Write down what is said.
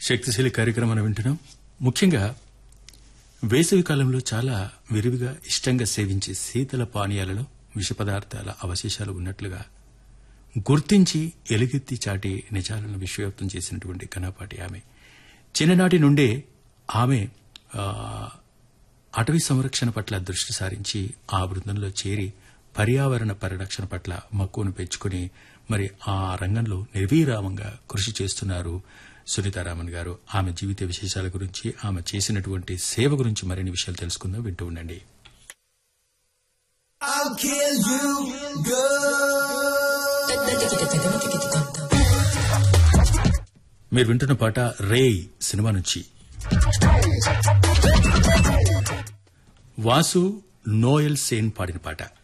శక్తిశీలి కార్యక్రమాన్ని వింటున్నాం ముఖ్యంగా వేసవి కాలంలో చాలా విరివిగా ఇష్టంగా సేవించే శీతల పానీయాలలో విష పదార్థాల అవశేషాలు ఉన్నట్లుగా గుర్తించి ఎలుగెత్తి చాటి నిజాలను విశ్వవ్యాప్తం చేసినటువంటి ఘనపాటి ఆమె చిన్ననాటి నుండే ఆమె ఆ, అటవీ సంరక్షణ పట్ల దృష్టి సారించి ఆ బృందంలో చేరి పర్యావరణ పరిరక్షణ పట్ల మక్కువను పెంచుకుని మరి ఆ రంగంలో నిర్వీరామంగా కృషి చేస్తున్నారు సునీతారామన్ గారు ఆమె జీవిత విశేషాల గురించి ఆమె చేసినటువంటి సేవ గురించి మరిన్ని విషయాలు తెలుసుకుందాం వింటూ ఉండండి I'll kill you, girl. మీరు వింటున్న పాట రేయ్ సినిమా నుంచి వాసు నోయల్ సేన్ పాడిన పాట